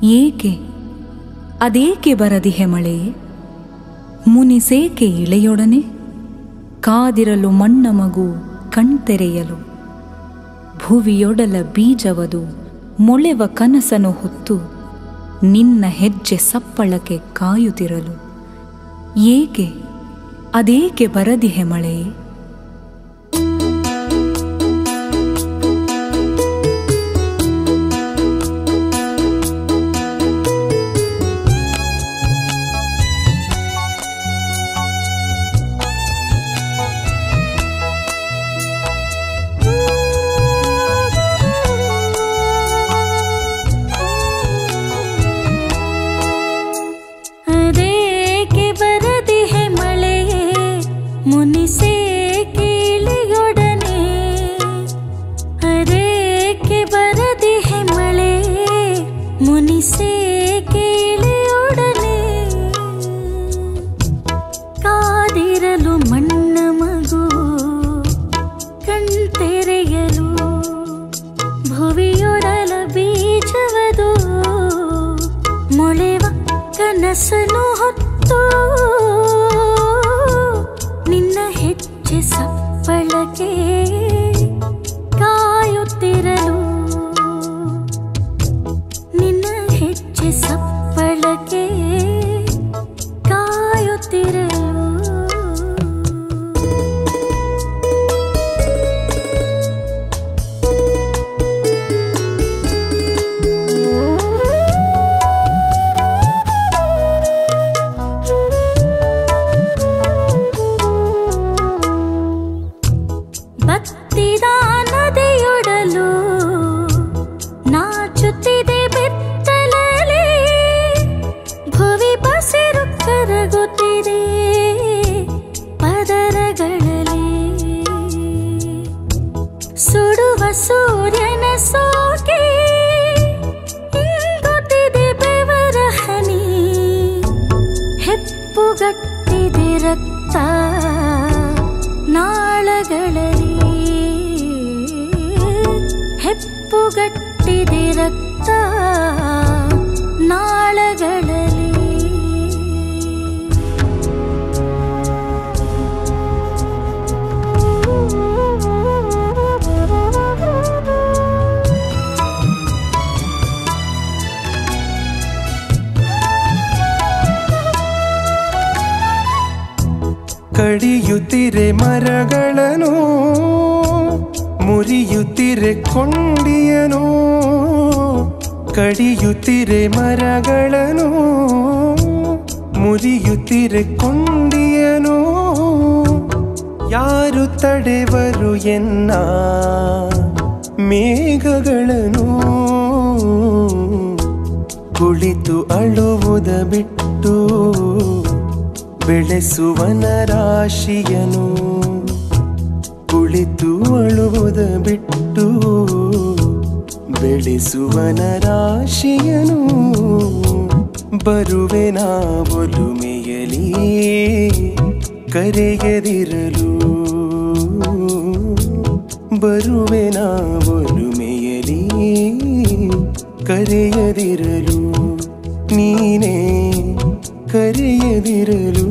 ಏಕೆ ಅದೇಕೆ ಬರದಿಹೆ ಮಳೆಯೇ ಮುನಿಸೇಕೆ ಇಳೆಯೊಡನೆ ಕಾದಿರಲು ಮಣ್ಣ ಮಗು ಕಣ್ತೆರೆಯಲು ಭುವಿಯೊಡಲ ಬೀಜವದು ಮೊಳೆವ ಕನಸನು ಹೊತ್ತು ನಿನ್ನ ಹೆಜ್ಜೆ ಸಪ್ಪಳಕ್ಕೆ ಕಾಯುತ್ತಿರಲು ಏಕೆ ಅದೇಕೆ ಬರದಿಹೆ ಮಳೆಯೇ ಅದೇಕೆ ಬರದಿಹೆ ಮಳೆಯೇ ಮುನಿಸೇ ಕೀಳಿಯೊಡನೆ ಅದೇಕೆ ಬರದಿಹೆ ಮಳೆಯೇ ಮುನಿಸೇ ಕೀಳಿಯೊಡನೆ ಕಾದಿರಲು ಮಣ್ಣ ಮಗು ಕಣ್ತೆರೆಯಲು ಭುವಿಯೊಡಲ ಬೀಜವದು ಮೊಳೆವ ಕನಸನು ಹೊತ್ತು ನಿನ್ನ ಹೆಜ್ಜೆ ಸಪ್ಪಳಕ್ಕೆ ಕಾಯುತ್ತಿರಲು ನಿನ್ನ ಹೆಜ್ಜೆ ಸಪ್ಪಳಕ್ಕೆ ಕಾಯುತ್ತಿರಲು ಬತ್ತಿದ ನದಿಯೊಡಲು ನಾಚುತ್ತಿದೆ ಬೆತ್ತಲಲ್ಲಿ ಭುವಿ ಬಸಿರು ಕರಗುತ್ತಿದೆ ಪದರಗಳಲ್ಲಿ ಸುಡುವ ಸೂರ್ಯನ ಸೋಕೆ ಇಂಗುತ್ತಿದೆ ಬೆವರ ಹನಿ ಹೆಪ್ಪುಗಟ್ಟಿದೆ ರಕ್ತ ನಾಳಗಳಲ್ಲಿ ಹೆಪ್ಪುಗಟ್ಟಿದೆ ರಕ್ತ ನಾಳಗಳಲ್ಲಿ ಕಡಿಯುತ್ತಿರೆ ಮರಗಳನ್ನು ಮುರಿಯುತ್ತಿರೆ ಕೊಂಡಿಯನು ಕಡಿಯುತ್ತಿರೆ ಮರಗಳನ್ನು ಮುರಿಯುತ್ತಿರೆ ಕೊಂಡಿಯನು ಯಾರು ತಡೆವರು ಎನ್ನ ಮೇಘಗಳನ್ನು ಕುಳಿತು ಅಳುವುದ ಬಿಟ್ಟು ಬೆಳೆಸುವನ ರಾಶಿಯನು ಕುಳಿತು ಅಳುವುದ ಬಿಟ್ಟು ಬೆಳೆಸುವನ ರಾಶಿಯನು ಬರುವೆ ನಾ ಒಲುಮೆಯಲಿ ಕರೆಯದಿರಲು ಬರುವೆ ನಾ ಒಲುಮೆಯಲಿ ಕರೆಯದಿರಲು ನೀನೇ ಕರೆಯದಿರಲು